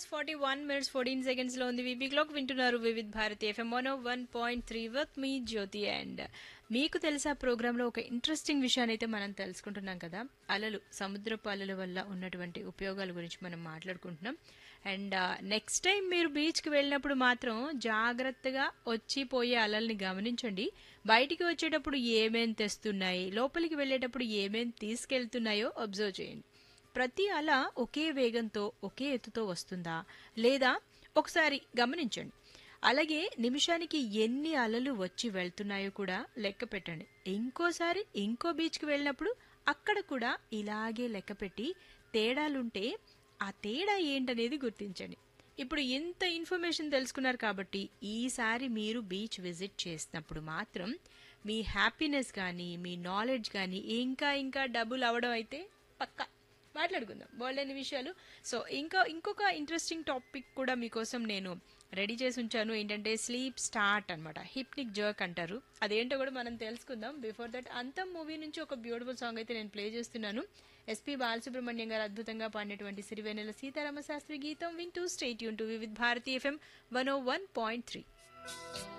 hours forty one minutes fourteen seconds లో ఉంది VB clock వింటున్నారు Vividh Bharati FM one one point three with మీ Jyothi and మీకు తెలుసా ప్రోగ్రామ్ లో ఒక ఇంట్రెస్టింగ్ విషయాన్ని అయితే మనం తెలుసుకుంటున్నాం కదా అలలు సముద్రపు అలల వల్ల ఉన్నటువంటి ఉపయోగాల గురించి మనం మాట్లాడుకుంటున్నాం అండ్ నెక్స్ట్ టైం మీరు బీచ్కి వెళ్ళినప్పుడు మాత్రం జాగ్రత్తగా వచ్చి పోయే అలల్ని గమనించండి బయటికి వచ్చేటప్పుడు ఏమేం తెస్తున్నాయి లోపలికి వెళ్ళేటప్పుడు ఏమేం తీసుకెళ్తున్నాయో అబ్జర్వ్ చేయండి ప్రతి అల ఒకే వేగంతో ఒకే ఎత్తుతో వస్తుందా లేదా ఒకసారి గమనించండి అలాగే నిమిషానికి ఎన్ని అలలు వచ్చి వెళ్తున్నాయో కూడా లెక్క పెట్టండి ఇంకోసారి ఇంకో బీచ్కి వెళ్ళినప్పుడు అక్కడ కూడా ఇలాగే లెక్క పెట్టి తేడాలుంటే ఆ తేడా ఏంటనేది గుర్తించండి ఇప్పుడు ఇంత ఇన్ఫర్మేషన్ తెలుసుకున్నారు కాబట్టి ఈసారి మీరు బీచ్ విజిట్ చేసినప్పుడు మాత్రం మీ హ్యాపీనెస్ కానీ మీ నాలెడ్జ్ కానీ ఇంకా ఇంకా డబుల్ అవడం అయితే పక్కా మాట్లాడుకుందాం వరల్డ్ అనే విషయాలు సో ఇంకా ఇంకొక ఇంట్రెస్టింగ్ టాపిక్ కూడా మీకోసం నేను రెడీ చేసి ఉంచాను ఏంటంటే స్లీప్ స్టార్ట్ అనమాట హిప్నిక్ జర్క్ అంటారు అదేంటో కూడా మనం తెలుసుకుందాం బిఫోర్ దట్ అంతం మూవీ నుంచి ఒక బ్యూటిఫుల్ సాంగ్ అయితే నేను ప్లే చేస్తున్నాను ఎస్పీ బాలసుబ్రహ్మణ్యం గారు అద్భుతంగా పాడినటువంటి సిరివెన్నెల సీతారామ శాస్త్రి గీతం వింటూ స్టేట్ యూన్ to with Bharati FM one o one point three